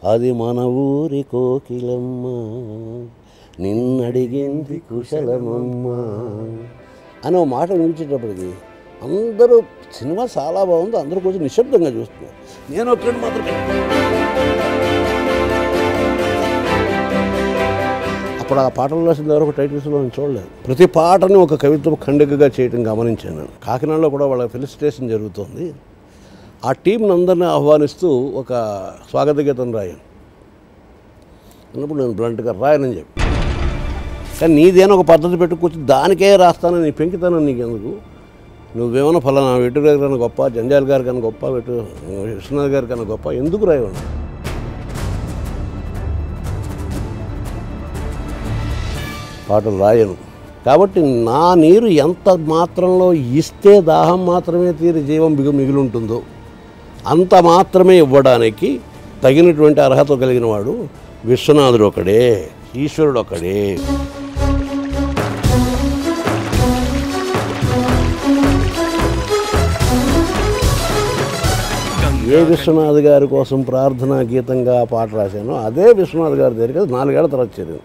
అది మన ఊరి కోకిలమ్మ నిన్నడిగింది కుశలమమ్మ అని ఒక మాట వినిపించేటప్పటికి అందరూ సినిమా చాలా బాగుంది అందరూ కొంచెం నిశ్శబ్దంగా చూస్తున్నారు నేను ఒక్కడి మాత్రం అప్పుడు ఆ పాటలు రాసిన వరకు టైటిల్స్లో నేను చూడలేదు ప్రతి పాటని ఒక కవిత్వ ఖండికగా చేయడం గమనించాను నేను కాకినాడలో కూడా వాళ్ళ ఫెలిసిటేషన్ జరుగుతోంది ఆ టీంని అందరినీ ఆహ్వానిస్తూ ఒక స్వాగత గీతం రాయాను అన్నప్పుడు నేను బ్లంట్గా రాయనని చెప్పి కానీ నీదేనా ఒక పద్ధతి పెట్టు కూర్చొని దానికే రాస్తాను నీ పెంకితనం నీకెందుకు నువ్వేమన్నా ఫలానా వెటు గారి కన్నా గొప్ప జంజాల్ గారి కన్నా గొప్ప వెటు విశ్వనాథ్ గారి కన్నా గొప్ప ఎందుకు రాయను పాటలు రాయను కాబట్టి నా నీరు ఎంత మాత్రంలో ఇస్తే దాహం మాత్రమే తీరి జీవం బిగు మిగిలి ఉంటుందో అంత మాత్రమే ఇవ్వడానికి తగినటువంటి అర్హత కలిగిన వాడు విశ్వనాథుడు ఒకడే ఈశ్వరుడు ఒకడే ఏ విశ్వనాథ్ గారి కోసం ప్రార్థనా గీతంగా ఆ పాట రాశానో అదే విశ్వనాథ్ గారి దగ్గరికి నాలుగేళ్ల తర్వాత చేరింది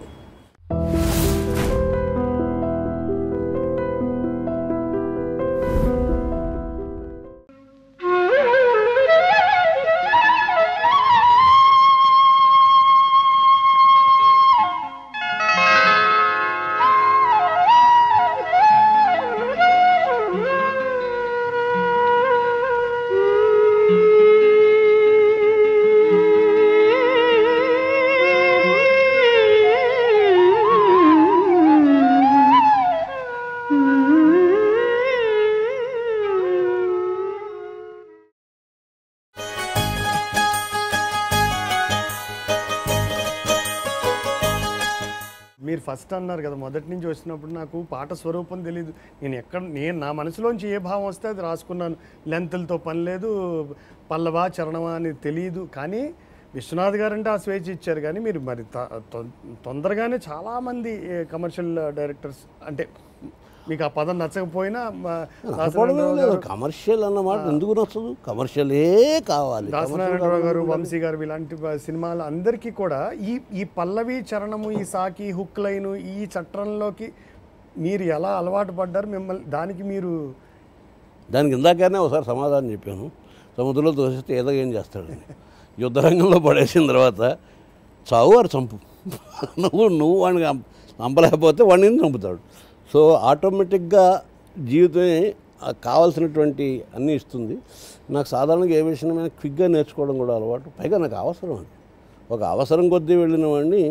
మీరు ఫస్ట్ అన్నారు కదా మొదటి నుంచి వచ్చినప్పుడు నాకు పాట స్వరూపం తెలియదు నేను ఎక్కడ నేను నా మనసులోంచి ఏ భావం వస్తే అది రాసుకున్నాను లెంతులతో పని లేదు పల్లవా చరణమా అని తెలియదు కానీ విశ్వనాథ్ గారు అంటే ఆ స్వేచ్ఛ ఇచ్చారు కానీ మీరు మరి త- తొ- తొందరగానే చాలామంది కమర్షియల్ డైరెక్టర్స్ అంటే మీకు ఆ పదం నచ్చకపోయినా మా దాసనారాయణరావు గారు కమర్షియల్ అన్నమాట ఎందుకు నచ్చదు కమర్షియలే కావాలి దాసనారాయణరావు గారు వంశీ గారు ఇలాంటి బ- సినిమాలు అందరికీ కూడా ఈ ఈ పల్లవి చరణము ఈ సాకి హుక్ లైను ఈ చట్రంలోకి మీరు ఎలా అలవాటు పడ్డారు మిమ్మల్ని దానికి మీరు దానికి ఇందాకనే ఒకసారి సమాధానం చెప్పాను సముద్రంలో తోసిస్తే ఏదో ఏం చేస్తాడు యుద్ధరంగంలో పడేసిన తర్వాత చావు వారు చంపు నువ్వు నువ్వు వాడిని చంప- చంపలేకపోతే వాడిని చంపుతాడు సో ఆటోమేటిక్గా జీవితమే ఆ కావాల్సినటువంటి అన్నీ ఇస్తుంది నాకు సాధారణంగా ఏ విషయమైనా క్విక్గా నేర్చుకోవడం కూడా అలవాటు పైగా నాకు అవసరం అది ఒక అవసరం కొద్దీ వెళ్ళిన వాడిని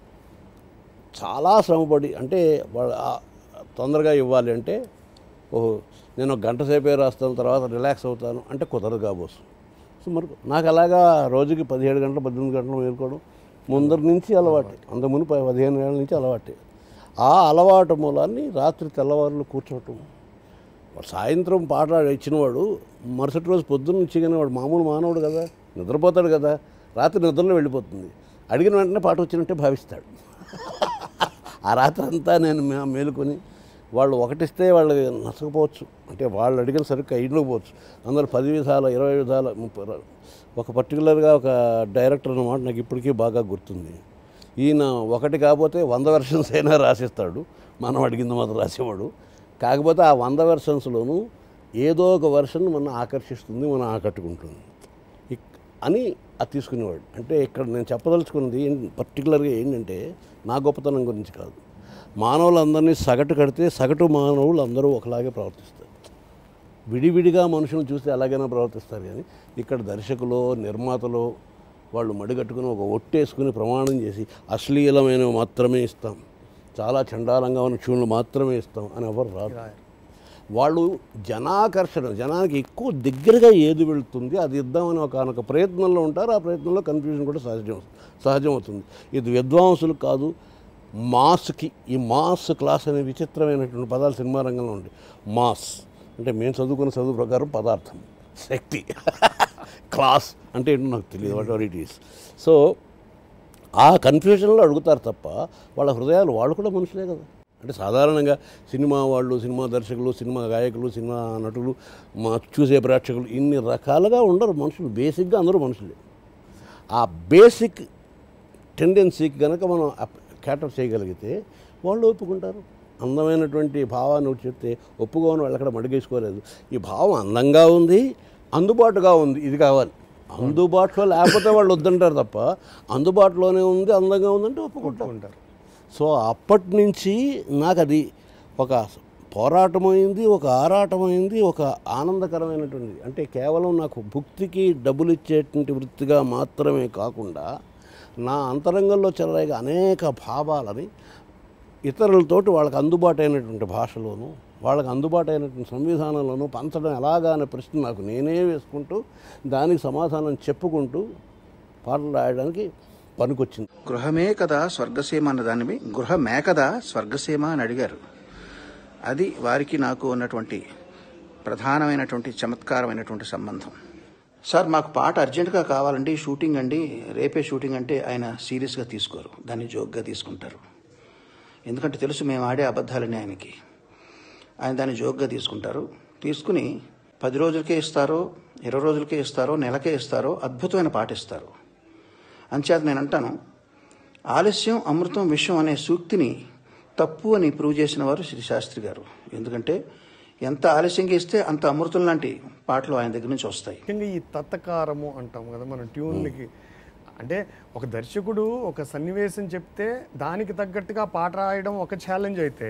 చాలా శ్రమపడి అంటే వాళ్ళ ఆ- తొందరగా ఇవ్వాలి అంటే ఓహో నేను ఒక గంట సేపే రాస్తాను తర్వాత రిలాక్స్ అవుతాను అంటే కుదరదు కాబోసు సో మరి నాకు అలాగా రోజుకి పదిహేడు గంటలు పద్దెనిమిది గంటలు మేలుకోవడం ముందర నుంచి అలవాటు అంత మునుపు పదిహేను ఏళ్ళ నుంచి అలవాటే ఆ అలవాటు మూలాన్ని రాత్రి తెల్లవారులు కూర్చోవటం వాడు సాయంత్రం పాట ఇచ్చినవాడు మరుసటి రోజు పొద్దున్న నుంచి కానీ వాడు మామూలు మానవుడు కదా నిద్రపోతాడు కదా రాత్రి నిద్రలో వెళ్ళిపోతుంది అడిగిన వెంటనే పాట వచ్చినట్టే భావిస్తాడు ఆ రాత్రి అంతా నేను మే- మేలుకొని వాళ్ళు ఒకటిస్తే వాళ్ళు నచ్చకపోవచ్చు అంటే వాళ్ళు అడిగిన సరికి అయిపోవచ్చు అందులో పది విధాల ఇరవై విధాల ముప్పై ర- ఒక పర్టికులర్గా ఒక డైరెక్టర్ అన్నమాట నాకు ఇప్పటికీ బాగా గుర్తుంది ఈయన ఒకటి కాకపోతే వంద వెర్షన్స్ అయినా రాసిస్తాడు మనం అడిగింది మాత్రం రాసేవాడు కాకపోతే ఆ వంద వెర్షన్స్లోనూ ఏదో ఒక వెర్షన్ మన ఆకర్షిస్తుంది మనం ఆకట్టుకుంటుంది ఇక్- అని అది తీసుకునేవాడు అంటే ఇక్కడ నేను చెప్పదలుచుకున్నది ఏం- పర్టికులర్గా ఏంటంటే నా గొప్పతనం గురించి కాదు మానవులందరినీ సగటు కడితే సగటు మానవులు అందరూ ఒకలాగే ప్రవర్తిస్తారు విడివిడిగా మనుషులను చూస్తే ఎలాగైనా ప్రవర్తిస్తారు కానీ ఇక్కడ దర్శకులు నిర్మాతలు వాళ్ళు మడిగట్టుకుని ఒక ఒట్టేసుకుని ప్రమాణం చేసి అశ్లీలమైనవి మాత్రమే ఇస్తాం చాలా చండాలంగా ఉన్న ట్యూన్లు మాత్రమే ఇస్తాం అని ఎవరు రాదు వాళ్ళు జనాకర్షణ జనానికి ఎక్కువ దగ్గరగా ఏది వెళుతుంది అది ఇద్దామని ఒక ఒక ప్రయత్నంలో ఉంటారు ఆ ప్రయత్నంలో కన్ఫ్యూజన్ కూడా సహజం సహజం అవుతుంది ఇది విద్వాంసులు కాదు మాస్కి ఈ మాస్ క్లాస్ అనే విచిత్రమైనటువంటి పదాలు సినిమా రంగంలో ఉంటాయి మాస్ అంటే మేము చదువుకున్న చదువు ప్రకారం పదార్థం శక్తి క్లాస్ అంటే ఏంటో నాకు తెలియదు whatever it is so ఆ కన్ఫ్యూజన్లో అడుగుతారు తప్ప వాళ్ళ హృదయాలు వాళ్ళు కూడా మనుషులే కదా అంటే సాధారణంగా సినిమా వాళ్ళు సినిమా దర్శకులు సినిమా గాయకులు సినిమా నటులు మా చూసే ప్రేక్షకులు ఇన్ని రకాలుగా ఉండరు మనుషులు బేసిక్గా అందరూ మనుషులే ఆ బేసిక్ టెండెన్సీకి కనుక మనం క్యాటర్ చేయగలిగితే వాళ్ళు ఒప్పుకుంటారు అందమైనటువంటి భావాన్ని ఒకటి చెప్తే ఒప్పుకోని వాళ్ళు అక్కడ మడిగేసుకోలేదు ఈ భావం అందంగా ఉంది అందుబాటుగా ఉంది ఇది కావాలి అందుబాటులో లేకపోతే వాళ్ళు వద్దంటారు తప్ప అందుబాటులోనే ఉంది అందంగా ఉందంటే ఒప్పుకుంటారు ఉంటారు సో అప్పటి నుంచి నాకు అది ఒక పోరాటమైంది ఒక ఆరాటమైంది ఒక ఆనందకరమైనటువంటి అంటే కేవలం నాకు భుక్తికి డబ్బులు ఇచ్చేటువంటి వృత్తిగా మాత్రమే కాకుండా నా అంతరంగంలో చెలరేగే అనేక భావాలని ఇతరులతోటి వాళ్ళకి అందుబాటు అయినటువంటి భాషలోను వాళ్ళకి అందుబాటు అయినటువంటి సంవిధానంలోనూ పంచడం ఎలాగా అనే ప్రశ్న నాకు నేనే వేసుకుంటూ దానికి సమాధానం చెప్పుకుంటూ పాటలు రాయడానికి పనికొచ్చింది గృహమే కదా స్వర్గసీమ అన్న దానివి గృహమే కదా స్వర్గసీమ అని అడిగారు అది వారికి నాకు ఉన్నటువంటి ప్రధానమైనటువంటి చమత్కారమైనటువంటి సంబంధం సార్ మాకు పాట అర్జెంటుగా కావాలండి షూటింగ్ అండి రేపే షూటింగ్ అంటే ఆయన సీరియస్గా తీసుకోరు దాన్ని జోక్గా తీసుకుంటారు ఎందుకంటే తెలుసు మేము ఆడే అబద్ధాలని ఆయనకి ఆయన దాన్ని జోక్గా తీసుకుంటారు తీసుకుని పది రోజులకే ఇస్తారో ఇరవై రోజులకే ఇస్తారో నెలకే ఇస్తారో అద్భుతమైన పాట ఇస్తారు అంచేత నేను అంటాను ఆలస్యం అమృతం విషయం అనే సూక్తిని తప్పు అని ప్రూవ్ చేసిన వారు శ్రీ శాస్త్రి గారు ఎందుకంటే ఎంత ఆలస్యంగా ఇస్తే అంత అమృతం లాంటి పాటలు ఆయన దగ్గర నుంచి వస్తాయి ముఖ్యంగా ఈ తత్తకారము అంటాం కదా మనం ట్యూన్లకి అంటే ఒక దర్శకుడు ఒక సన్నివేశం చెప్తే దానికి తగ్గట్టుగా పాట రాయడం ఒక ఛాలెంజ్ అయితే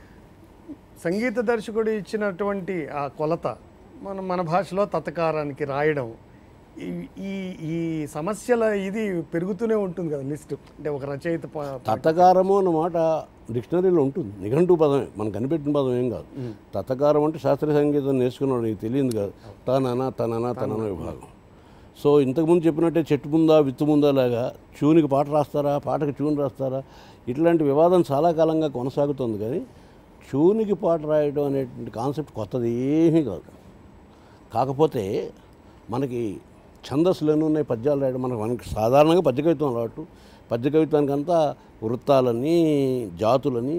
సంగీత దర్శకుడు ఇచ్చినటువంటి ఆ కొలత మన మన భాషలో తత్తకారానికి రాయడం ఈ- ఈ ఈ సమస్యల ఇది పెరుగుతూనే ఉంటుంది కదా లిస్ట్ అంటే ఒక రచయిత ప- తత్తకారము అన్న మాట డిక్షనరీలో ఉంటుంది నిఘంటు పదమే మనం కనిపెట్టిన పదం ఏం కాదు తత్తకారం అంటే శాస్త్రీయ సంగీతం నేర్చుకున్నాడు నీకు తెలియదు కాదు తనన తనన తనన విభాగం సో ఇంతకుముందు చెప్పినట్టే చెట్టు ముందా విత్తు ముందా లాగా ట్యూన్కి పాట రాస్తారా పాటకి ట్యూన్ రాస్తారా ఇట్లాంటి వివాదం చాలా కాలంగా కొనసాగుతుంది కానీ ట్యూన్కి పాట రాయడం అనేటువంటి కాన్సెప్ట్ కొత్తది ఏమీ కాదు కాకపోతే మనకి ఛందస్సులు ఎన్ని ఉన్నాయి పద్యాలు రాయడం మనకు మనకి సాధారణంగా పద్య కవిత్వం అలవాటు పద్య కవిత్వానికంతా వృత్తాలని జాతులని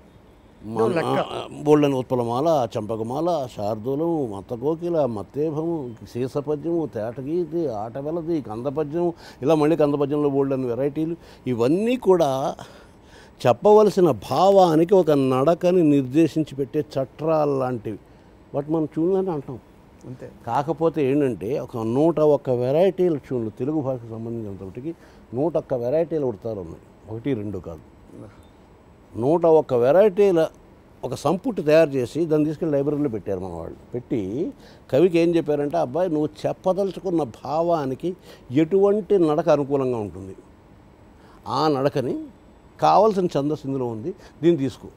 బోళ్ళని ఉత్పలమాల చంపకమాల శార్దూలం మత్తకోకిల మత్తేభము సీసపద్యము తేటగీతి ఆటవెలది కందపద్యం ఇలా మళ్ళీ కందపద్యంలో బోళ్ళని వెరైటీలు ఇవన్నీ కూడా చెప్పవలసిన భావానికి ఒక నడకని నిర్దేశించి పెట్టే చట్రాలు లాంటివి వాటి మనం ట్యూన్లని అంటాం అంతే కాకపోతే ఏంటంటే ఒక నూట ఒక్క వెరైటీల ట్యూన్లు తెలుగు భాషకు సంబంధించినంతటికి నూట ఒక్క వెరైటీల ఉడతారు ఉన్నాయి ఒకటి రెండు కాదు నూట ఒక్క వెరైటీల ఒక సంపుటి తయారు చేసి దాన్ని తీసుకెళ్ళి లైబ్రరీలో పెట్టారు మన వాళ్ళు పెట్టి కవికి ఏం చెప్పారంటే అబ్బాయి నువ్వు చెప్పదలుచుకున్న భావానికి ఎటువంటి నడక అనుకూలంగా ఉంటుంది ఆ నడకని కావలసిన ఛందస్సు ఇందులో ఉంది దీన్ని తీసుకో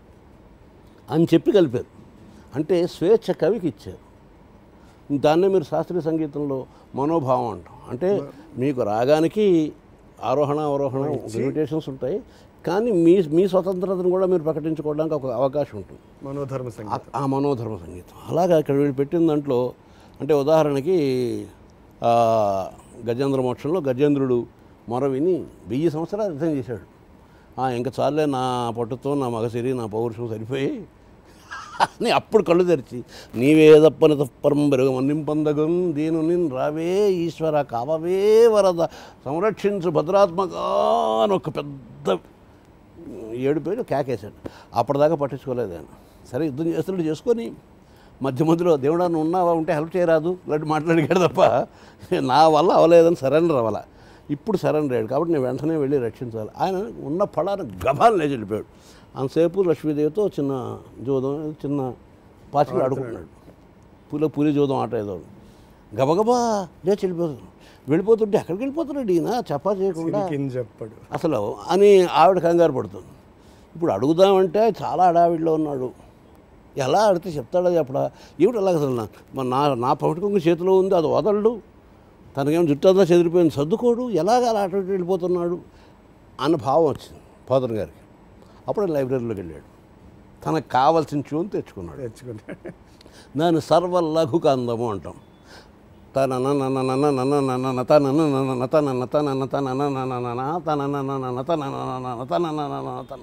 అని చెప్పి కలిపారు అంటే స్వేచ్ఛ కవికి ఇచ్చారు దాన్నే మీరు శాస్త్రీయ సంగీతంలో మనోభావం అంటాం అంటే మీకు రాగానికి ఆరోహణ అవరోహణ లిమిటేషన్స్ ఉంటాయి కానీ మీ మీ స్వతంత్రతను కూడా మీరు ప్రకటించుకోవడానికి ఒక అవకాశం ఉంటుంది మనోధర్మ సంగీతం ఆ- ఆ మనోధర్మ సంగీతం అలాగా ఇక్కడ వీళ్ళు పెట్టిన దాంట్లో అంటే ఉదాహరణకి ఆ, గజేంద్ర మోక్షంలో గజేంద్రుడు మొర విని వెయ్యి సంవత్సరాలు అర్థం చేశాడు "ఆ, ఇంకా చాలే నా పట్టుతో నా మగసిరి నా పౌరుషం సరిపోయి అని అప్పుడు కళ్ళు తెరిచి నీవేదప్పని తప్పరం బెరుగమన్నిం పొందగం దీను నిన్ రావే ఈశ్వర కావవే వరద సంరక్షించు భద్రాత్మక అని ఒక పెద్ద ఏడు పేరు కేకేశాడు అప్పటిదాకా పట్టించుకోలేదు ఆయన సరే యుద్ధం చేస్తున్నాడు చేసుకొని మధ్య మధ్యలో దేవుడా నువ్వు ఉన్నావా ఉంటే హెల్ప్ చేయరాదు ఇలాంటి మాట్లాడిగాడు తప్ప నా వల్ల అవలేదని సరెండర్ అవ్వాల ఇప్పుడు సరెండర్ అయ్యాడు కాబట్టి నేను వెంటనే వెళ్ళి రక్షించాలి ఆయన ఉన్న ఫలాన్ని గభాలు లేచి వెళ్ళిపోయాడు అంతసేపు లక్ష్మీదేవితో చిన్న జోదం చిన్న పాచికలు ఆడుకుంటున్నాడు పూల పూరి జోదం ఆట ఏదో గబగబా లేచి వెళ్ళిపోతున్నాడు వెళ్ళిపోతుంటే ఎక్కడికి వెళ్ళిపోతున్నాడు ఈయన చప్పా చేయకుండా సిరికిన్ చెప్పడు అసలు అని ఆవిడ కంగారు పడుతుంది ఇప్పుడు అడుగుదామంటే చాలా హడావిడిలో ఉన్నాడు ఎలా అడిగితే చెప్తాడో చెప్పడా ఏమిటి అలాగ అసలు నా మరి నా నా పట్టుకున్న చేతిలో ఉంది అది వదలడు తనకేమో జుట్టు అంతా చెదిరిపోయింది సర్దుకోడు ఎలాగ అలా అటు ఇటు వెళ్ళిపోతున్నాడు అన్న భావం వచ్చింది ఫాదర్ గారికి అప్పుడు లైబ్రరీలోకి వెళ్ళాడు తనకు కావాల్సిన ట్యూన్ తెచ్చుకున్నాడు తెచ్చుకుంటాడు దాన్ని సర్వ లఘుకందము అంటాం తన నన్న నన్న నన్న నన్న నత నన్న నన్న నత నన్న నత నన్న తన నన్న నన్న నత నన్న నన్న నత నన్న నన్న నత నన్న నన్న నత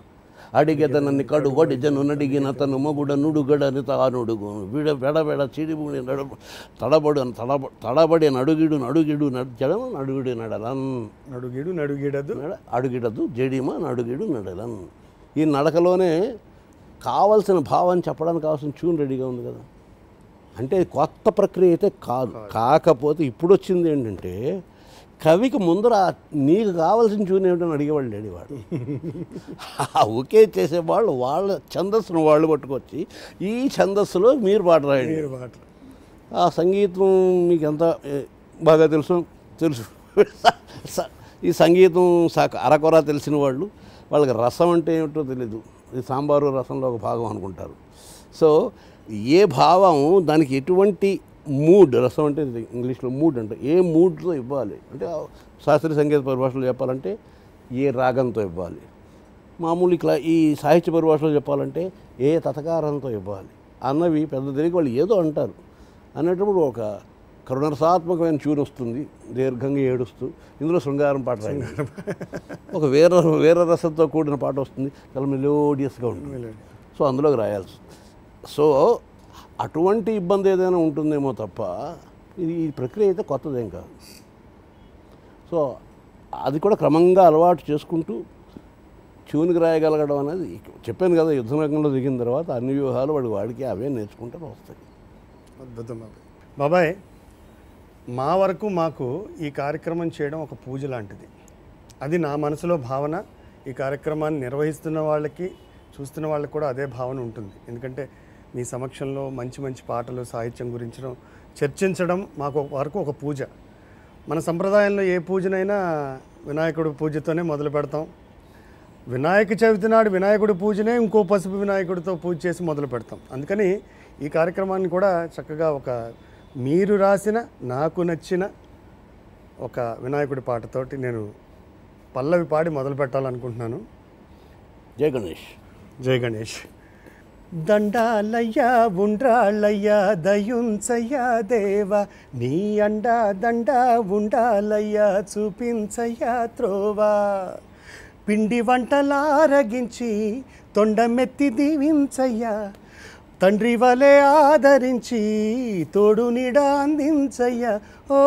అడిగెద నన్ను కడు వడి జను నడిగిన తను మగుడ నుడుగడని తానుడుగు విడ వెడబెడ చిడిముడి నడు తడబడు తడబ తడబడి నడుగిడు నడుగిడు నడచడం నడుగిడు నడలన్ నడుగిడు నడుగిడదు నడ అడుగిడదు జడిమ నడుగిడు నడలన్ ఈ నడకలోనే కావలసిన భావాన్ని చెప్పడానికి కావాల్సిన ట్యూన్ రెడీగా ఉంది కదా అంటే కొత్త ప్రక్రియ అయితే కాదు కాకపోతే ఇప్పుడు వచ్చింది ఏంటంటే కవికి ముందర ఆ నీకు కావాల్సిన ట్యూన్ ఏమిటని అడిగేవాళ్ళు లేడు వాడు ఆ ఒకే చేసేవాళ్ళు వాళ్ళ ఛందస్సును వాళ్ళు పట్టుకొచ్చి ఈ ఛందస్సులో మీరు పాట రాయండి మీరు మాట ఆ సంగీతం మీకు ఎంత ఏ, బాగా తెలుసు తెలుసు స- ఈ సంగీతం సక అరకొర తెలిసిన వాళ్ళు వాళ్ళకి రసం అంటే ఏమిటో తెలీదు ఇది సాంబారు రసంలో ఒక భాగం అనుకుంటారు సో ఏ భావం దానికి ఎటువంటి మూడ్ రసం అంటే ఇది ఇంగ్లీష్లో మూడ్ అంటే ఏ మూడ్తో ఇవ్వాలి అంటే ఆ శాస్త్రీయ సంగీత పరిభాషలో చెప్పాలంటే ఏ రాగంతో ఇవ్వాలి మామూలు ఇట్లా ఈ సాహిత్య పరిభాషలో చెప్పాలంటే ఏ తతకారంతో ఇవ్వాలి అన్నవి పెద్ద తెలియక వాళ్ళు ఏదో అంటారు అనేటప్పుడు ఒక కరుణరసాత్మకమైన ట్యూన్ వస్తుంది దీర్ఘంగా ఏడుస్తూ ఇందులో శృంగారం పాట రాయండి ఒక వేర వేర రసంతో కూడిన పాట వస్తుంది చాలా మెలోడియస్గా ఉంటుంది సో అందులోకి రాయాల్సి సో అటువంటి ఇబ్బంది ఏదైనా ఉంటుందేమో తప్ప ఇది ఈ ప్రక్రియ అయితే కొత్తదేం కాదు సో అది కూడా క్రమంగా అలవాటు చేసుకుంటూ ట్యూన్కి రాయగలగడం అనేది చెప్పాను కదా యుద్ధ రంగంలో దిగిన తర్వాత అన్ని వ్యూహాలు వాడి వాడికి అవే నేర్చుకుంటే వస్తాయి అద్భుతం బాబాయ్ బాబాయ్ మా వరకు మాకు ఈ కార్యక్రమం చేయడం ఒక పూజ లాంటిది అది నా మనసులో భావన ఈ కార్యక్రమాన్ని నిర్వహిస్తున్న వాళ్ళకి చూస్తున్న వాళ్ళకి కూడా అదే భావన ఉంటుంది ఎందుకంటే మీ సమక్షంలో మంచి మంచి పాటలు సాహిత్యం గురించి చర్చించడం మాకు ఒక- వరకు ఒక పూజ మన సంప్రదాయంలో ఏ పూజనైనా వినాయకుడి పూజతోనే మొదలు పెడతాం వినాయక చవితి నాడు వినాయకుడి పూజనే ఇంకో పసుపు వినాయకుడితో పూజ చేసి మొదలు పెడతాం అందుకని ఈ కార్యక్రమాన్ని కూడా చక్కగా ఒక మీరు రాసిన నాకు నచ్చిన ఒక వినాయకుడి పాటతోటి నేను పల్లవి పాడి మొదలు పెట్టాలనుకుంటున్నాను జయ గణేష్ జై గణేష్ దండాలయ్యా ఉండ్రాళ్ళయ్యా దయుంచయ్యా దేవ నీ అండా దండ ఉండాలయ్యా చూపించయ్యా త్రోవా పిండి వంటలారగించి తొండమెత్తి దీవించయ్యా తండ్రి వలె ఆదరించి తోడు నిడ అందించయ్యా ఓ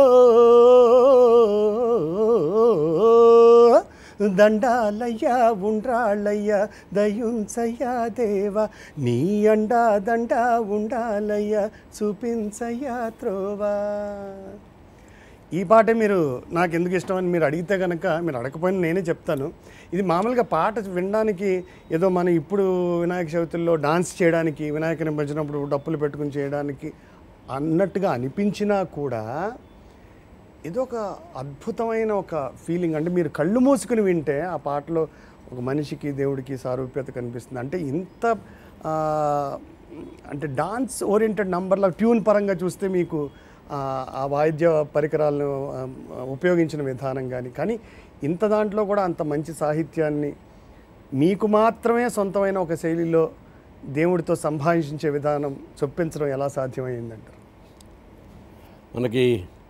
దండాలయ్యా ఉండ్రాళ్ళయ్యా దయుంచయ్యా దేవ నీ అండా దండా ఉండాలయ్యా చూపించయ్యా త్రోవా ఈ పాట మీరు నాకు ఎందుకు ఇష్టం అని మీరు అడిగితే కనుక మీరు అడగకపోయినా నేనే చెప్తాను ఇది మామూలుగా పాట వినడానికి ఏదో మనం ఇప్పుడు వినాయక చవితుల్లో డాన్స్ చేయడానికి వినాయక నిమజ్జనప్పుడు డప్పులు పెట్టుకుని చేయడానికి అన్నట్టుగా అనిపించినా కూడా ఇది ఒక అద్భుతమైన ఒక ఫీలింగ్ అంటే మీరు కళ్ళు మూసుకుని వింటే ఆ పాటలో ఒక మనిషికి దేవుడికి సారూప్యత కనిపిస్తుంది అంటే ఇంత ఆ, అంటే డాన్స్ ఓరియంటెడ్ నంబర్ల ట్యూన్ పరంగా చూస్తే మీకు ఆ, ఆ వాయిద్య పరికరాలను ఆ, ఉపయోగించిన విధానం కానీ కానీ ఇంత దాంట్లో కూడా అంత మంచి సాహిత్యాన్ని మీకు మాత్రమే సొంతమైన ఒక శైలిలో దేవుడితో సంభాషించే విధానం చొప్పించడం ఎలా సాధ్యమైందంటారు మనకి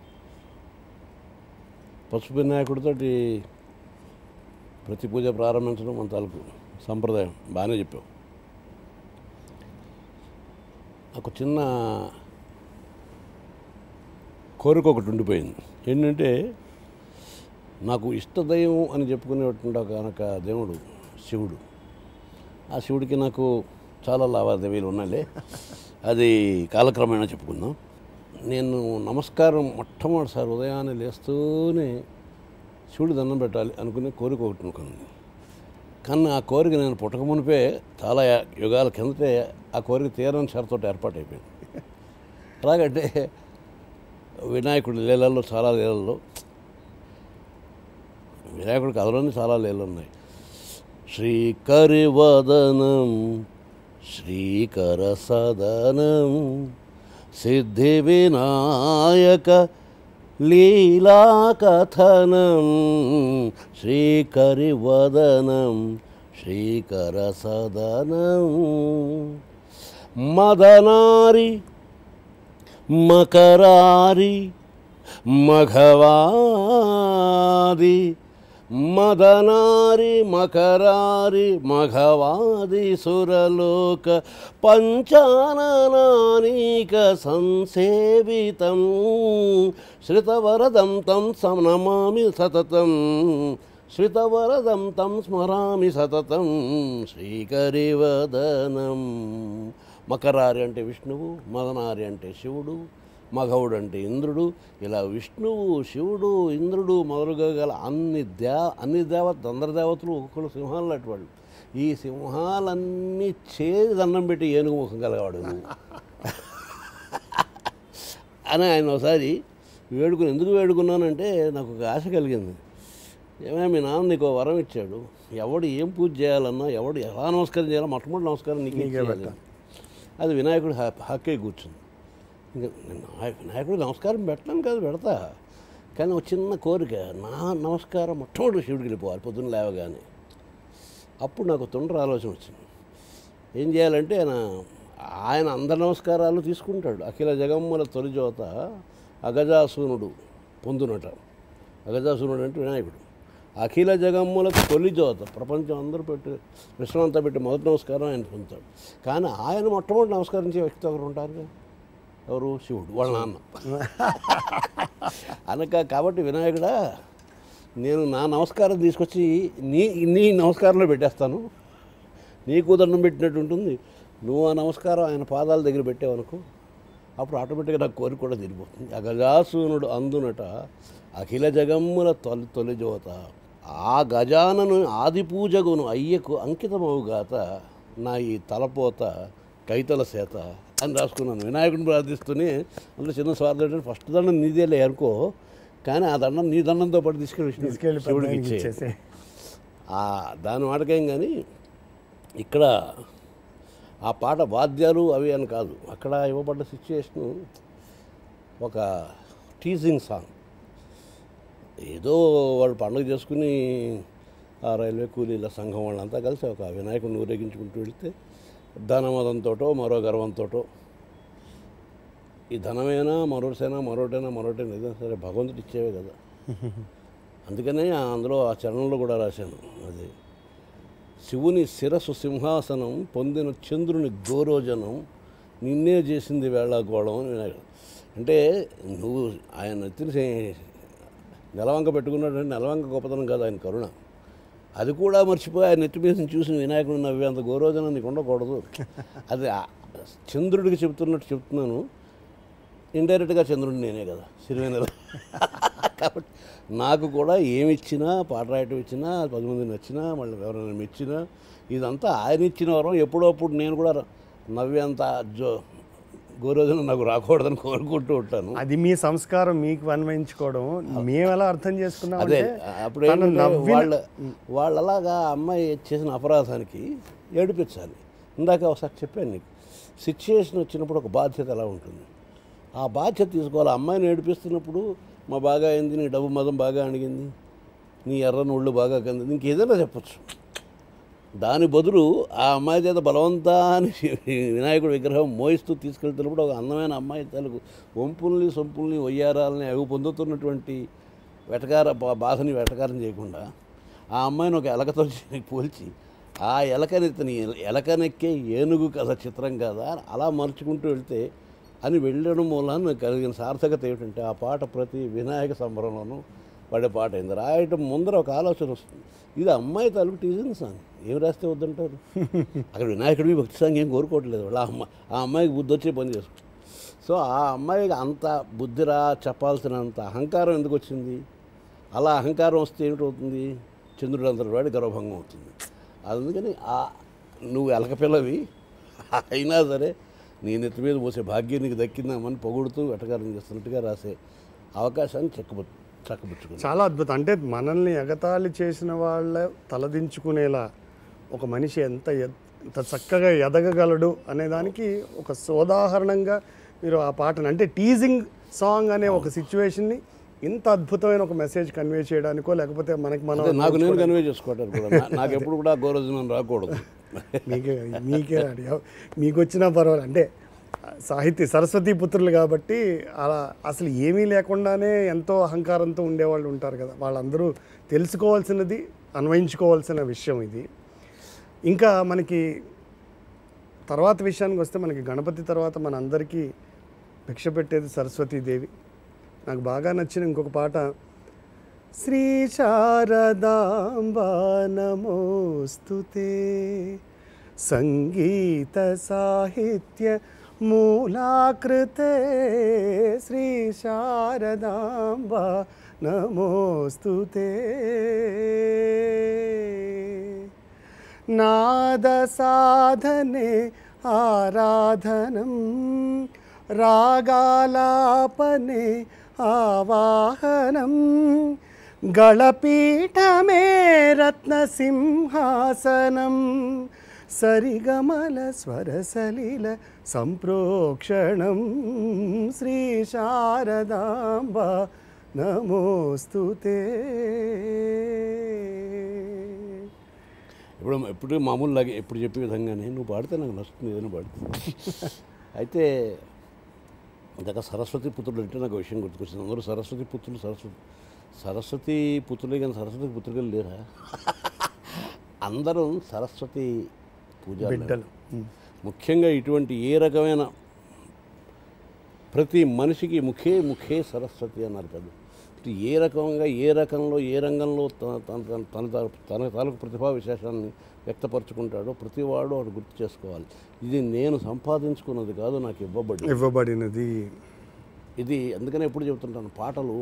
పసుపు వినాయకుడితోటి ప్రతి పూజ ప్రారంభించడం మన తాలూకు సంప్రదాయం బాగానే చెప్పావు నాకు చిన్న కోరిక ఒకటి ఉండిపోయింది ఏంటంటే నాకు ఇష్టదైవం అని చెప్పుకునేటువంటి ఒక కనుక దేవుడు శివుడు ఆ శివుడికి నాకు చాలా లావాదేవీలు ఉన్నాయిలే అది కాలక్రమేణా చెప్పుకుందాం నేను నమస్కారం మొట్టమొదటిసారి ఉదయాన్నే లేస్తూనే శివుడు దండం పెట్టాలి అనుకునే కోరిక ఒకటి అనుకుంది కానీ ఆ కోరిక నేను పుట్టక మునిపే చాలా యుగాల కిందటే ఆ కోరిక తీరని షరతోటి ఏర్పాటు అయిపోయింది ఎలాగంటే వినాయకుడి లీలల్లో చాలా లీలల్లో వినాయకుడి కథలోనే చాలా లీలలు ఉన్నాయి శ్రీకరివదనం శ్రీకర సదనం సిద్ధి వినాయక లీలా కథనం శ్రీకరివదనం శ్రీకర సదనం మదనారి మకరారి మఘవాది మదనారి మకరారి మఘవాది సురలోక పంచాననానీక సంసేవితం శ్రితవరదం తం నమామి సతతం శ్రితవరదం తం స్మరామి సతతం శ్రీకరివదనం మకరారి అంటే విష్ణువు మదనారి అంటే శివుడు మఘవుడు అంటే ఇంద్రుడు ఇలా విష్ణువు శివుడు ఇంద్రుడు మొదలుగా గల అన్ని దే అన్ని దేవత అందరి దేవతలు ఒక్కొక్కరు సింహాలు లాంటి వాళ్ళు ఈ సింహాలన్నీ చేసి దండం పెట్టి ఏనుగు ముఖం కలగాడు అని ఆయన ఒకసారి వేడుకుని ఎందుకు వేడుకున్నానంటే నాకు ఒక ఆశ కలిగింది ఏమైనా మీ నాన్న నీకు ఓ వరం ఇచ్చాడు ఎవడు ఏం పూజ చేయాలన్నా ఎవడు ఎలా నమస్కారం చేయాలో మొట్టమొదటి నమస్కారం నీకు నీకే చేయాలి అది వినాయకుడు హ- హక్కే కూర్చుంది ఇంకా నేను ఆ వినాయకుడు నమస్కారం పెట్టలేను కాదు పెడతా కానీ ఒక చిన్న కోరిక నా నమస్కారం మొట్టమొదటి శివుడికి వెళ్ళిపోవాలి పొద్దున్న లేవగానే అప్పుడు నాకు తొందర ఆలోచన వచ్చింది ఏం చేయాలంటే ఆయన ఆయన అందరి నమస్కారాలు తీసుకుంటాడు అఖిల జగమ్ముల తొలిజోత అగజాసూనుడు పొందునట అగజాసూనుడు అంటే వినాయకుడు అఖిల జగమ్ములకు తొలిజోత ప్రపంచం అందరూ పెట్టి విశ్వమంతా పెట్టి మొదటి నమస్కారం ఆయన పొందుతాడు కానీ ఆయన మొట్టమొదటి నమస్కరించే వ్యక్తి ఒకరు ఉంటారు ఎవరు శివుడు వాళ్ళ నాన్న అనక కాబట్టి వినాయకుడా నేను నా నమస్కారం తీసుకొచ్చి నీ నీ నమస్కారంలో పెట్టేస్తాను నీకు దండం పెట్టినట్టు ఉంటుంది నువ్వు ఆ నమస్కారం ఆయన పాదాల దగ్గర పెట్టావనుకో అప్పుడు ఆటోమేటిక్గా నాకు కోరిక కూడా తిరిగిపోతుంది ఆ గజాసూనుడు అందునట అఖిల జగమ్ముల తొలి తొలి జోత ఆ గజానను ఆది పూజగును అయ్యకు అంకితమవుగాత నా ఈ తలపోత కైతల సేత అని రాసుకున్నాను వినాయకుడిని ప్రార్థిస్తూనే అందులో చిన్న స్వార్థం ఏంటంటే ఫస్ట్ దండం నీదేలే అనుకో కానీ ఆ దండం నీ దండంతో పాటు తీసుకెళ్ళి విష్ణు తీసుకెళ్ళి శివుడికి పెద్దాయనకి ఇచ్చేయి. ఇచ్చేసే ఆ దాని మాటకేం కానీ ఇక్కడ ఆ పాట వాద్యాలు అవి అని కాదు అక్కడ ఇవ్వబడ్డ సిచ్యుయేషను ఒక టీజింగ్ సాంగ్ ఏదో వాళ్ళు పండుగ చేసుకుని ఆ రైల్వే కూలీల సంఘం వాళ్ళంతా కలిసి ఒక వినాయకుడిని ఊరేగించుకుంటూ వెళితే ధనమదంతోటో మరో గర్వంతోటో ఈ ధనమైనా మరోటైనా మరోటైనా మరోటైనా ఏదైనా సరే భగవంతుడు ఇచ్చేవే కదా అందుకనే ఆ అందులో ఆ చరణంలో కూడా రాశాను అది శివుని శిరస్సు సింహాసనం పొందిన చంద్రుని గోరోజనం నిన్నే చేసింది వేళాకోళం అని వినాయకుడు అంటే నువ్వు ఆయన నెత్తిని సే- నెలవంక పెట్టుకున్నాడంటే నెలవంక గొప్పతనం కాదు ఆయన కరుణ అది కూడా మర్చిపోయి ఆయన నెత్తి మీద నుంచి చూసి వినాయకుడు నవ్వే అంత గోరోజనం నీకు ఉండకూడదు అది ఆ చంద్రుడికి చెప్తున్నట్టు చెప్తున్నాను ఇండైరెక్ట్గా చంద్రుడిని నేనే కదా సిరివేనెల కాబట్టి నాకు కూడా ఏమి ఇచ్చినా పాట రాయటం ఇచ్చినా పది మంది నచ్చినా మళ్ళీ ఎవరైనా మెచ్చినా ఇదంతా ఆయన ఇచ్చిన వరం ఎప్పుడప్పుడు నేను కూడా నవ్వేంత జో గోరోజున నాకు రాకూడదని కోరుకుంటూ ఉంటాను అది మీ సంస్కారం మీకు అన్వయించుకోవడం మేము ఎలా అర్థం చేసుకున్నాం అదే అంటే అప్పుడు తను ఏంటంటే నవ్విన- వాళ్ళ వాళ్ళలాగా ఆ అమ్మాయి చేసిన అపరాధానికి ఏడిపించాలి ఇందాక ఒకసారి చెప్పాను నీకు సిచ్యుయేషన్ వచ్చినప్పుడు ఒక బాధ్యత ఎలా ఉంటుంది ఆ బాధ్యత తీసుకోవాలి ఆ అమ్మాయిని ఏడిపిస్తున్నప్పుడు మా బాగా అయింది నీ డబ్బు మదం బాగా అణిగింది నీ ఎర్రని ఒళ్ళు బాగా కంది ఇంకేదైనా చెప్పచ్చు దాని బదులు ఆ అమ్మాయి చేత బలవంతాన్ని వినాయకుడి విగ్రహం మోయిస్తూ తీసుకెళ్తున్నప్పుడు ఒక అందమైన అమ్మాయి తలకు వంపుల్ని సొంపుల్ని వయ్యారాలని అవి పొందుతున్నటువంటి వెటకార బా- బాధని వెటకారం చేయకుండా ఆ అమ్మాయిని ఒక ఎలకతో చే- పోల్చి ఆ ఎలకనెత్తని ఎలకనెక్కే ఏనుగు కథ చిత్రం కదా అలా మలుచుకుంటూ వెళ్తే అని వెళ్ళడం మూలాన కలిగిన సార్థకత ఏమిటంటే ఆ పాట ప్రతి వినాయక సంబరంలోనూ పడే పాట అయింది రాయటం ముందర ఒక ఆలోచన వస్తుంది ఇది అమ్మాయి తాలూకు టీజింగ్ సాంగ్ ఏం రాస్తే వద్దంటారు అక్కడ వినాయకుడివి భక్తి సాంగ్ ఏం కోరుకోవట్లేదు వాళ్ళు ఆ అమ్మాయి ఆ అమ్మాయికి బుద్ధి వచ్చే పని చేసుకుంటారు సో ఆ అమ్మాయికి అంత బుద్ధిరా చెప్పాల్సినంత అహంకారం ఎందుకు వచ్చింది అలా అహంకారం వస్తే ఏమిటవుతుంది చంద్రుడు అంతటి వాడి గర్వభంగం అవుతుంది అందుకని ఆ నువ్వు ఎలకపిల్లవి అయినా సరే నీ నెత్తి మీద పోసే భాగ్యం నీకు దక్కిందామని పొగుడుతూ వెటకారం చేస్తున్నట్టుగా రాసే అవకాశాన్ని చెక్కబు చక్కబుచ్చుకుంది చాలా అద్భుతం అంటే మనల్ని ఎగతాళి చేసిన వాళ్ళ తలదించుకునేలా ఒక మనిషి ఎంత ఎద్- ఎంత చక్కగా ఎదగగలడు అనే దానికి ఒక సోదాహరణంగా మీరు ఆ పాటను అంటే టీజింగ్ సాంగ్ అనే ఒక సిచ్యువేషన్ని ఇంత అద్భుతమైన ఒక మెసేజ్ కన్వే చేయడానికో లేకపోతే మనకి మనం అదే నాకు నేను కన్వే చేసుకోవటానికి కూడా నా- నాకు ఎప్పుడు కూడా గోరోజనం రాకూడదు మీకే మీకే అడిగా మీకు వచ్చినా పర్వాలేదు అంటే సాహితీ సరస్వతి పుత్రులు కాబట్టి అలా అసలు ఏమీ లేకుండానే ఎంతో అహంకారంతో ఉండేవాళ్ళు ఉంటారు కదా వాళ్ళందరూ తెలుసుకోవాల్సినది అన్వయించుకోవాల్సిన విషయం ఇది ఇంకా మనకి తర్వాత విషయానికి వస్తే మనకి గణపతి తర్వాత మన అందరికీ భిక్ష పెట్టేది సరస్వతీదేవి నాకు బాగా నచ్చిన ఇంకొక పాట శ్రీ శారదాంబా నమోస్తుతే సంగీత సాహిత్య మూలాకృతే శ్రీ శారదాంబా నమోస్తుతే నాద సాధనే ఆరాధనం రాగాలాపనే ఆవాహనం గళపీఠమే రత్నసింహాసనం సరిగమల స్వరసలిల సంప్రోక్షణం శ్రీ శారదాంబ నమోస్తుతే ఇప్పుడు ఎప్పుడు మామూలులాగే ఎప్పుడు చెప్పే విధంగానే నువ్వు పాడితే నాకు నచ్చుతుంది ఏదైనా పాడు అయితే ఇందాక సరస్వతి పుత్రుడు అంటే నాకు విషయం గుర్తుకొచ్చింది అందరూ సరస్వతి పుత్రులు సరస్వతి సరస్వతి పుత్రులే కానీ సరస్వతి పుత్రులు లేరా అందరూ సరస్వతి పూజ బిడ్డలు ముఖ్యంగా ఇటువంటి ఏ రకమైన ప్రతి మనిషికి ముఖే ముఖే సరస్వతి అన్నారు పెద్ద ఇటు ఏ రకంగా ఏ రకంలో ఏ రంగంలో తన తన తన- తన తా- తన తాలూకు ప్రతిభా విశేషాన్ని వ్యక్తపరచుకుంటాడో ప్రతివాడు వాడు గుర్తు చేసుకోవాలి ఇది నేను సంపాదించుకున్నది కాదు నాకు ఇవ్వబడి ఇవ్వబడినది ఇది అందుకనే ఎప్పుడు చెబుతుంటాను పాటలు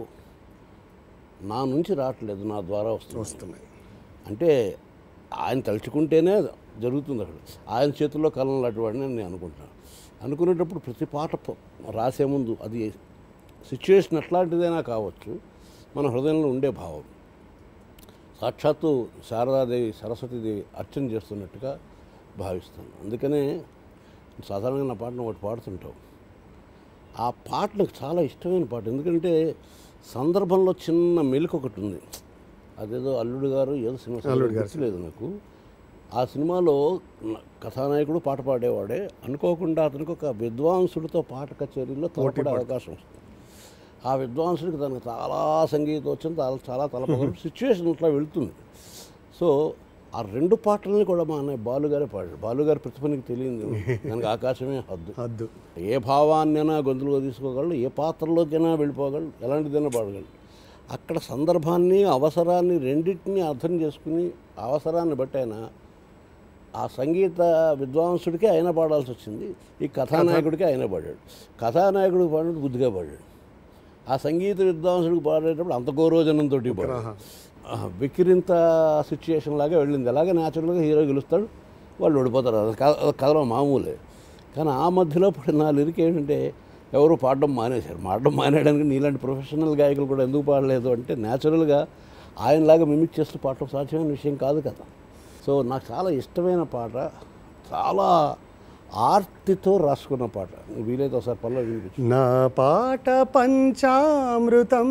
నా నుంచి రావట్లేదు నా ద్వారా వస్తుంది వస్తున్నాయి అంటే ఆయన తలుచుకుంటేనే జరుగుతుంది అక్కడ ఆయన చేతుల్లో కలం లాంటి వాడిని నేను అనుకుంటున్నాను అనుకునేటప్పుడు ప్రతి పాట ప- రాసే ముందు అది సిచ్యువేషన్ ఎట్లాంటిదైనా కావచ్చు మన హృదయంలో ఉండే భావం సాక్షాత్తు శారదాదేవి సరస్వతీదేవి అర్చన చేస్తున్నట్టుగా భావిస్తాను అందుకనే సాధారణంగా నా పాటను ఒకటి పాడుతుంటావు ఆ పాట నాకు చాలా ఇష్టమైన పాట ఎందుకంటే సందర్భంలో చిన్న మెలకు ఒకటి ఉంది అదేదో అల్లుడు గారు ఏదో సినిమా అల్లుడు గారు. లేదు నాకు ఆ సినిమాలో న- కథానాయకుడు పాట పాడేవాడే అనుకోకుండా అతనికి ఒక విద్వాంసుడితో పాట కచేరీలో తలపడే అవకాశం వస్తుంది ఆ విద్వాంసుడికి తనకు చాలా సంగీతం వచ్చింది చాలా చాలా తలపగలు సిచ్యువేషన్ ఇట్లా వెళ్తుంది సో ఆ రెండు పాటల్ని కూడా మా అన్నయ్య బాలుగారే పాడాడు బాలుగారి ప్రతిభనికి తెలియదు దానికి ఆకాశమే హద్దు హద్దు ఏ భావాన్నైనా గొంతులో తీసుకోగలడు ఏ పాత్రలోకైనా వెళ్ళిపోగలడు ఎలాంటిదైనా పాడగలడు అక్కడ సందర్భాన్ని అవసరాన్ని రెండింటినీ అర్థం చేసుకుని అవసరాన్ని బట్టి ఆయన ఆ సంగీత విద్వాంసుడికి ఆయన పాడాల్సి వచ్చింది ఈ కథానాయకుడికి ఆయన పాడాడు కథానాయకుడికి పాడినట్టు బుద్ధిగా పాడాడు ఆ సంగీత విద్వాంసుడికి పాడేటప్పుడు అంత గౌరవజనంతో పాడాడు ఆ, వికిరింత సిచ్యుయేషన్ లాగా వెళ్ళింది అలాగే న్యాచురల్గా హీరో గెలుస్తాడు వాళ్ళు ఓడిపోతారు అది కథ అది కథలో మామూలే కానీ ఆ మధ్యలో పడిన నా లిరిక్ ఏంటంటే ఎవరు పాడడం మానేశారు పాడడం మానేయడానికి నీలాంటి ప్రొఫెషనల్ గాయకులు కూడా ఎందుకు పాడలేదు అంటే న్యాచురల్గా ఆయనలాగా మిమిక్ చేస్తూ పాడటం సాధ్యమైన విషయం కాదు కదా సో నాకు చాలా ఇష్టమైన పాట చాలా ఆర్తితో రాసుకున్న పాట వీలైతే ఒకసారి పనిలో వినిపించు నా పాట పంచామృతం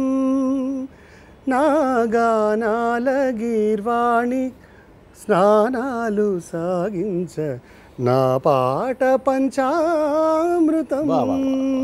నా గానాల గీర్వాణి స్నానాలు సాగించ నా పాట పంచామృతం వా, వా,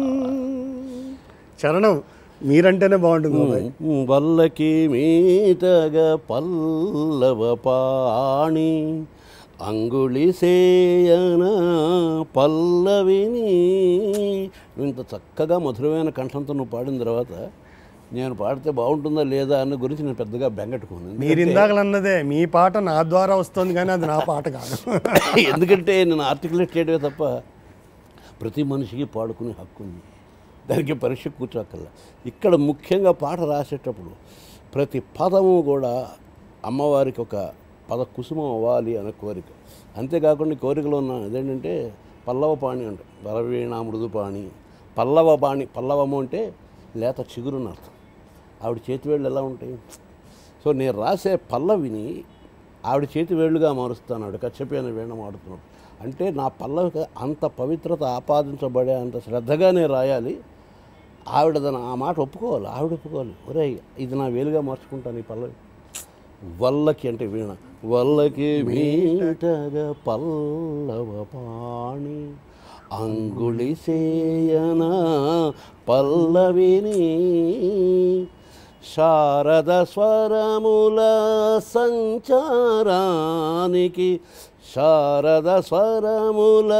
చరణం మీరంటేనే బాగుంటుంది బాబాయ్. వల్లకి మీతగా పల్లవ పాణి అంగుళి సేయన పల్లవిని ఇంత చక్కగా మధురమైన కంఠంతో నువ్వు పాడిన తర్వాత నేను పాడితే బాగుంటుందా లేదా అన్న గురించి నేను పెద్దగా బెంగట్టుకోను మీరు ఇందాకలన్నదే మీ పాట నా ద్వారా వస్తుంది కానీ అది నా పాట కాదు ఎందుకంటే నేను ఆర్టికులేట్ చేయడమే తప్ప ప్రతి మనిషికి పాడుకునే హక్కు ఉంది దానికి పరీక్ష కూర్చోక్కర్లా ఇక్కడ ముఖ్యంగా పాట రాసేటప్పుడు ప్రతి పదము కూడా అమ్మవారికి ఒక పద కుసుమం అవ్వాలి అనే కోరిక అంతేకాకుండా ఈ కోరికలో ఉన్న అదేంటంటే పల్లవ పాణి అంట బలవీణ మృదుపాణి పల్లవ పాణి పల్లవము అంటే లేత చిగురుని అర్థం ఆవిడ చేతి వేళ్ళు ఎలా ఉంటాయి సో నేను రాసే పల్లవిని ఆవిడ చేతి వేళ్ళుగా మారుస్తాను ఆవిడ కచ్చపోయిన వీణ మాడుతున్నాడు అంటే నా పల్లవికి అంత పవిత్రత ఆపాదించబడే అంత శ్రద్ధగా నేను రాయాలి ఆవిడ దాని ఆ మాట ఒప్పుకోవాలి ఆవిడ ఒప్పుకోవాలి ఒరే ఇది నా వేలుగా మార్చుకుంటాను ఈ పల్లవి వల్లకి అంటే వీణ వల్లకి మీటగా పల్లవ పాణి అంగుళి సేయన పల్లవిని శారద స్వరముల సంచారానికి శారద స్వరముల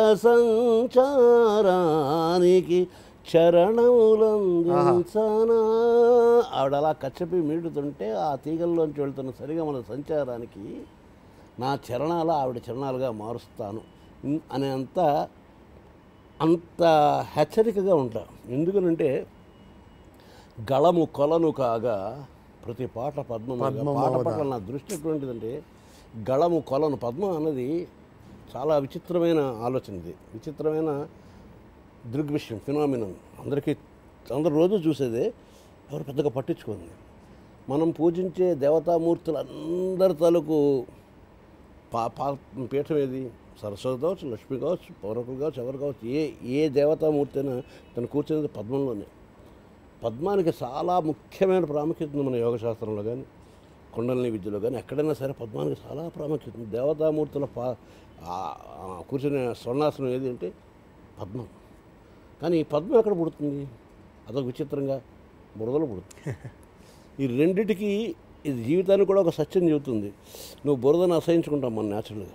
సంచారానికి చరణములందించనా ఆవిడ అలా కచ్చపి మీడుతుంటే ఆ తీగల్లోంచి వెళ్తున్న సరిగా మన సంచారానికి నా చరణాలు ఆవిడ చరణాలుగా మారుస్తాను ఇన్- అనేంత అంత హెచ్చరికగా ఉంటా ఎందుకనంటే గళము కొలను కాగా ప్రతి పాట పద్మం పాట పట్ల నా దృష్టి ఎటువంటిదంటే గళము కొలను పద్మం అన్నది చాలా విచిత్రమైన ఆలోచన ఇది విచిత్రమైన దృగ్విషయం ఫినామినం అందరికీ అందరు రోజు చూసేదే ఎవరు పెద్దగా పట్టించుకోండి మనం పూజించే దేవతామూర్తులందరి తాలూకు పా పా పీఠం ఏది సరస్వతి కావచ్చు లక్ష్మి కావచ్చు పౌరకులు కావచ్చు ఎవరు కావచ్చు ఏ ఏ దేవతామూర్తి అయినా తను కూర్చునేది పద్మంలోనే పద్మానికి చాలా ముఖ్యమైన ప్రాముఖ్యత ఉంది మన యోగశాస్త్రంలో కానీ కుండలిని విద్యలో కానీ ఎక్కడైనా సరే పద్మానికి చాలా ప్రాముఖ్యత ఉంది దేవతామూర్తుల పా ఆ- ఆ కూర్చునే స్వర్ణాసనం ఏది అంటే పద్మం కానీ ఈ పద్మం ఎక్కడ పుడుతుంది అదొక విచిత్రంగా బురదలో పుడుతుంది ఈ రెండిటికి ఇది జీవితానికి కూడా ఒక సత్యం చెబుతుంది నువ్వు బురదను అసహించుకుంటావు మన న్యాచురల్గా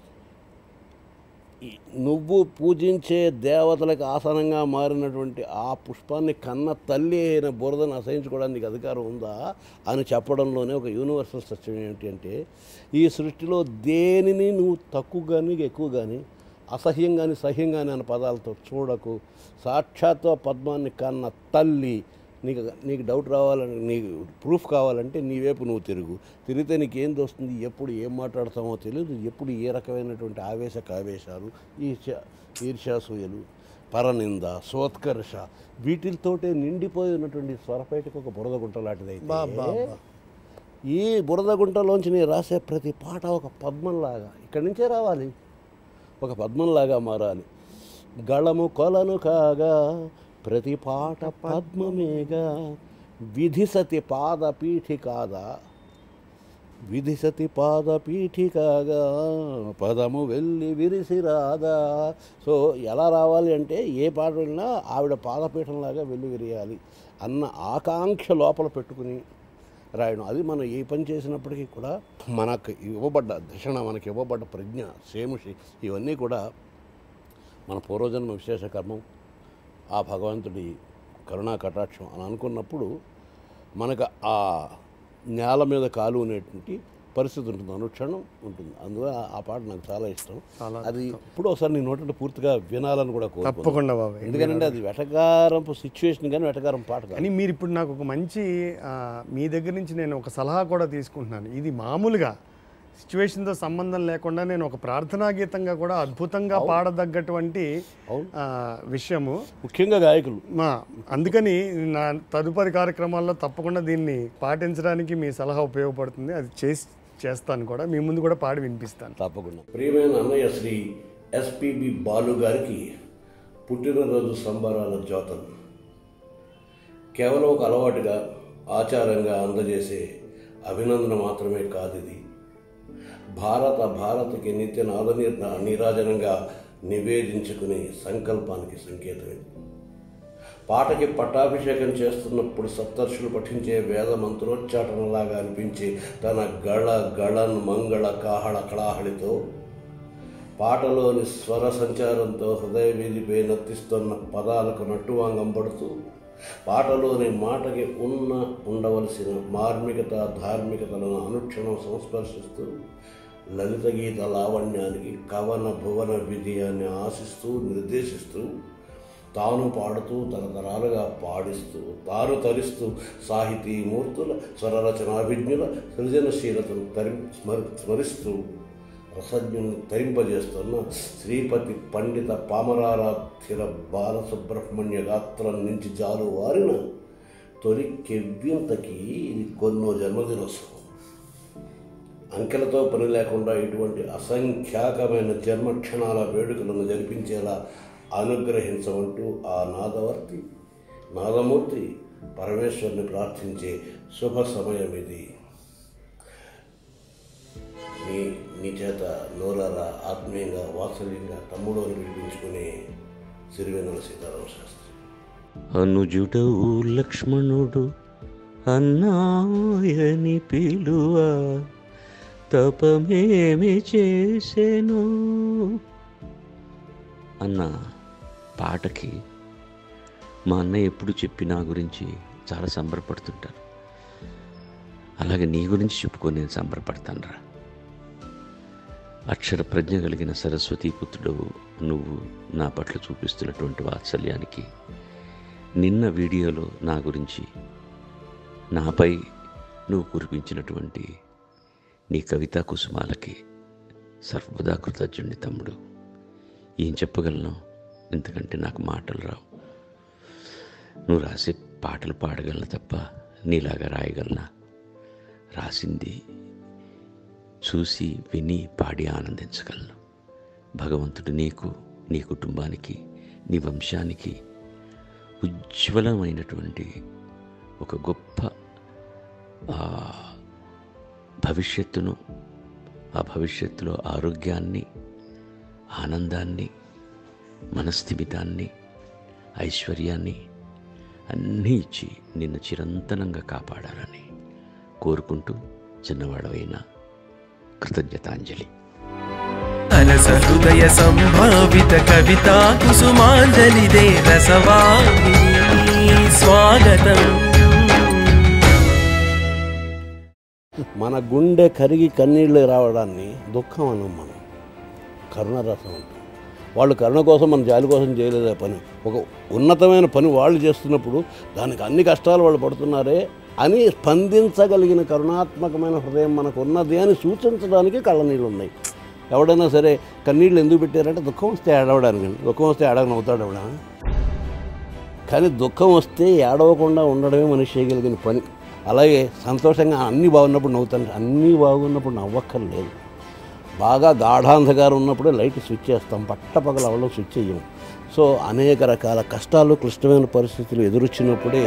ఈ నువ్వు పూజించే దేవతలకు ఆసనంగా మారినటువంటి ఆ పుష్పాన్ని కన్న తల్లి అయిన బురదను అసహించుకోవడానికి అధికారం ఉందా అని చెప్పడంలోనే ఒక యూనివర్సల్ సత్యం ఏమిటి అంటే ఈ సృష్టిలో దేనిని నువ్వు తక్కువ కానీ ఎక్కువ కానీ అసహ్యం కానీ సహ్యం కానీ అనే పదాలతో చూడకు సాక్షాత్తు ఆ పద్మాన్ని కన్న తల్లి నీకు నీకు డౌట్ రావాలని నీకు ప్రూఫ్ కావాలంటే నీ వైపు నువ్వు తిరుగు తిరిగితే నీకేం వస్తుంది ఎప్పుడు ఏం మాట్లాడతామో తెలియదు ఎప్పుడు ఏ రకమైనటువంటి ఆవేశ కావేశాలు ఈర్ష్య ఈర్ష్యాసూయలు పరనింద సోత్కర్ష వీటితోటే నిండిపోయి ఉన్నటువంటి స్వరపేటకు ఒక బురద గుంట లాంటిదైతే బా, బా, బా. ఈ బురద గుంటలోంచి నేను రాసే ప్రతి పాట ఒక పద్మంలాగా ఇక్కడి నుంచే రావాలి ఒక పద్మంలాగా మారాలి గళము కొలను కాగా ప్రతి పాట పద్మమేగా విధిసతి పాద పీఠికాదా విధిసతి పాద పీఠికాగా పదము వెళ్ళి విరిసిరాదా సో ఎలా రావాలి అంటే ఏ పాట వెళ్ళినా ఆవిడ పాదపీఠంలాగా వెళ్ళి విరియాలి అన్న ఆకాంక్ష లోపల పెట్టుకుని రాయడం అది మనం ఏ పని చేసినప్పటికీ కూడా మనకు ఇవ్వబడ్డ దక్షిణ మనకి ఇవ్వబడ్డ ప్రజ్ఞ సేముషి ఇవన్నీ కూడా మన పూర్వజన్మ విశేష కర్మం ఆ భగవంతుడి కరుణా కటాక్షం అని అనుకున్నప్పుడు మనకు ఆ నేల మీద కాలు అనేటువంటి పరిస్థితి ఉంటుంది అనుక్షణం ఉంటుంది అందువల్ల ఆ పాట నాకు చాలా ఇష్టం చాలా అది ఇప్పుడు ఒకసారి నీ నోట పూర్తిగా వినాలని కూడా కోరుకుంటున్నాను తప్పకుండా బాబాయ్ ఎందుకంటే అది వెటకారంపు సిచ్యువేషన్ కానీ వెటకారం పాట కాదు కానీ మీరు ఇప్పుడు నాకు ఒక మంచి ఆ, మీ దగ్గర నుంచి నేను ఒక సలహా కూడా తీసుకుంటున్నాను ఇది మామూలుగా సిచ్యువేషన్తో సంబంధం లేకుండా నేను ఒక ప్రార్థనా గీతంగా కూడా అద్భుతంగా పాడదగ్గటువంటి అవును. ఆ, విషయము ముఖ్యంగా గాయకులు మా అందుకని నా తదుపరి కార్యక్రమాల్లో తప్పకుండా దీన్ని పాటించడానికి మీ సలహా ఉపయోగపడుతుంది అది చేసి చేస్తాను కూడా మీ ముందు కూడా పాడి వినిపిస్తాను తప్పకుండా ప్రియమైన అన్నయ్య శ్రీ ఎస్పిబి బాలు గారికి పుట్టినరోజు సంబరాల జ్యోతం కేవలం ఒక అలవాటుగా ఆచారంగా అందజేసే అభినందన మాత్రమే కాదు ఇది భారత భారత్కి నిత్య నాద నీరాజనంగా నివేదించుకునే సంకల్పానికి సంకేతం ఇది పాటకి పట్టాభిషేకం చేస్తున్నప్పుడు సప్తర్షులు పఠించే వేద మంత్రోచ్చాటనలాగా అనిపించే తన గళ గళన్ మంగళ కాహళ కళాహళితో పాటలోని స్వర సంచారంతో హృదయ వీధిపై నర్తిస్తున్న పదాలకు నట్టువాంగం పడుతూ పాటలోని మాటకి ఉన్న ఉండవలసిన మార్మికత ధార్మికతలను అనుక్షణం సంస్పర్శిస్తూ లలిత గీత లావణ్యానికి కవన భువన విజయాన్ని ఆశిస్తూ నిర్దేశిస్తూ తాను పాడుతూ తరతరాలుగా పాడిస్తూ తాను తరిస్తూ సాహితీ మూర్తుల స్వరరచనాభిజ్ఞుల సృజనశీలతను తరి స్మరి స్మరిస్తూ రసజ్ఞుని తరింపజేస్తున్న శ్రీపతి పండిత పామరారాధ్యుల బాలసుబ్రహ్మణ్య గాత్రం నుంచి జాలు వారిన తొలి కెవ్వింతకి ఇది కొన్నో జన్మదినోత్సవం అంకెలతో పని లేకుండా ఇటువంటి అసంఖ్యాకమైన జన్మక్షణాల వేడుకలను జరిపించేలా అనుగ్రహించమంటూ ఆ నాదవర్తి నాదమూర్తి పరమేశ్వరుని ప్రార్థించే శుభ సమయం ఇది నీ నీ చేత నోరారా ఆత్మీయంగా వాత్సల్యంగా తమ్ముడు అని పిలిపించుకునే సిరివెన్నెల సీతారామ శాస్త్రి అనుజుడవు లక్ష్మణుడు అన్నాయని పిలువ తపమేమి చేసెను అన్న పాటకి మా అన్నయ్య ఎప్పుడు చెప్పి నా గురించి చాలా సంబరపడుతుంటారు అలాగే నీ గురించి చెప్పుకొని నేను సంబరపడతానురా అక్షర ప్రజ్ఞ కలిగిన సరస్వతీ పుత్రుడవు నువ్వు నా పట్ల చూపిస్తున్నటువంటి వాత్సల్యానికి నిన్న వీడియోలో నా గురించి నాపై నువ్వు కురిపించినటువంటి నీ కవితా కుసుమాలకి సర్వదా కృతజ్ఞుడి తమ్ముడు ఏం చెప్పగలను ఎందుకంటే నాకు మాటలు రావు నువ్వు రాసే పాటలు పాడగలను తప్ప నీలాగా రాయగలనా రాసింది చూసి విని పాడి ఆనందించగలను భగవంతుడు నీకు నీ కుటుంబానికి నీ వంశానికి ఉజ్వలమైనటువంటి ఒక గొప్ప ఆ, భవిష్యత్తును ఆ భవిష్యత్తులో ఆరోగ్యాన్ని ఆనందాన్ని మనస్థిమితాన్ని ఐశ్వర్యాన్ని అన్నీ ఇచ్చి నిన్ను చిరంతనంగా కాపాడాలని కోరుకుంటూ చిన్నవాడవైన కృతజ్ఞతాంజలి అలస హృదయ సంభావిత కవితా కుసుమాంజలిదే రసవాహిని స్వాగతం మన గుండె కరిగి కన్నీళ్ళు రావడాన్ని దుఃఖం అనం మనం కరుణరసం అంటాం వాళ్ళు కరుణ కోసం మన జాలి కోసం చేయలేదు ఆ పని ఒక ఉన్నతమైన పని వాళ్ళు చేస్తున్నప్పుడు దానికి అన్ని కష్టాలు వాళ్ళు పడుతున్నారే అని స్పందించగలిగిన కరుణాత్మకమైన హృదయం మనకు ఉన్నది అని సూచించడానికి కళ్ళనీళ్ళు ఉన్నాయి ఎవడైనా సరే కన్నీళ్ళు ఎందుకు పెట్టారంటే దుఃఖం వస్తే ఏడవడానికి దుఃఖం వస్తే ఏడవని అవుతాడు ఎవడా కానీ దుఃఖం వస్తే ఏడవకుండా ఉండడమే మనిషి చేయగలిగిన పని అలాగే సంతోషంగా అన్నీ బాగున్నప్పుడు నవ్వుతాను అన్నీ బాగున్నప్పుడు నవ్వక్కర్లేదు బాగా గాఢాంధకారం ఉన్నప్పుడే లైట్ స్విచ్ చేస్తాం పట్టపగల అవ్వడం స్విచ్ చేయం సో అనేక రకాల కష్టాలు క్లిష్టమైన పరిస్థితులు ఎదురొచ్చినప్పుడే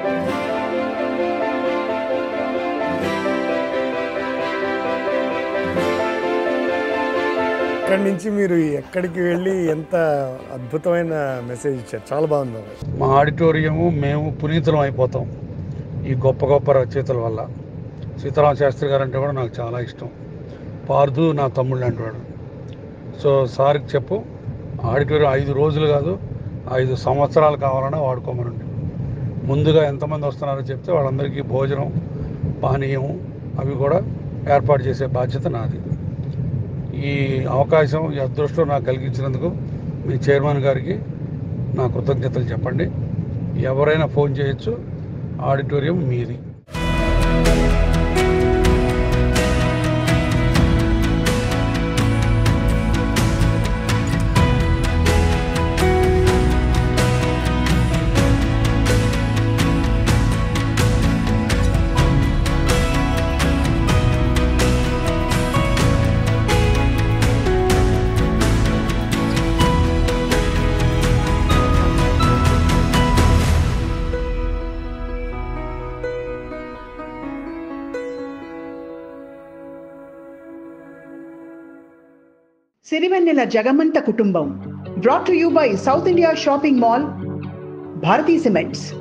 ఇక్కడి నుంచి మీరు ఎక్కడికి వెళ్ళి ఎంత అద్భుతమైన మెసేజ్ ఇచ్చారు చాలా బాగుంది బాబాయ్. మా ఆడిటోరియము మేము పునీతులం అయిపోతాం ఈ గొప్ప గొప్ప రచయితల వల్ల సీతారామ శాస్త్రి గారు అంటే కూడా నాకు చాలా ఇష్టం పార్దు నా తమ్ముళ్ళు అంటాడు సో సార్కి చెప్పు ఆడిటోరియం ఐదు రోజులు కాదు ఐదు సంవత్సరాలు కావాలన్నా వాడుకోమనండి ముందుగా ఎంతమంది వస్తున్నారో చెప్తే వాళ్ళందరికీ భోజనం పానీయం అవి కూడా ఏర్పాటు చేసే బాధ్యత నాది ఈ అవకాశం ఈ అదృష్టం నాకు కలిగించినందుకు మీ చైర్మన్ గారికి నా కృతజ్ఞతలు చెప్పండి ఎవరైనా ఫోన్ చేయొచ్చు ఆడిటోరియం మీది సిరివెన్నెల జగమంట కుటుంబం brought to you by South India shopping mall Bharathi cements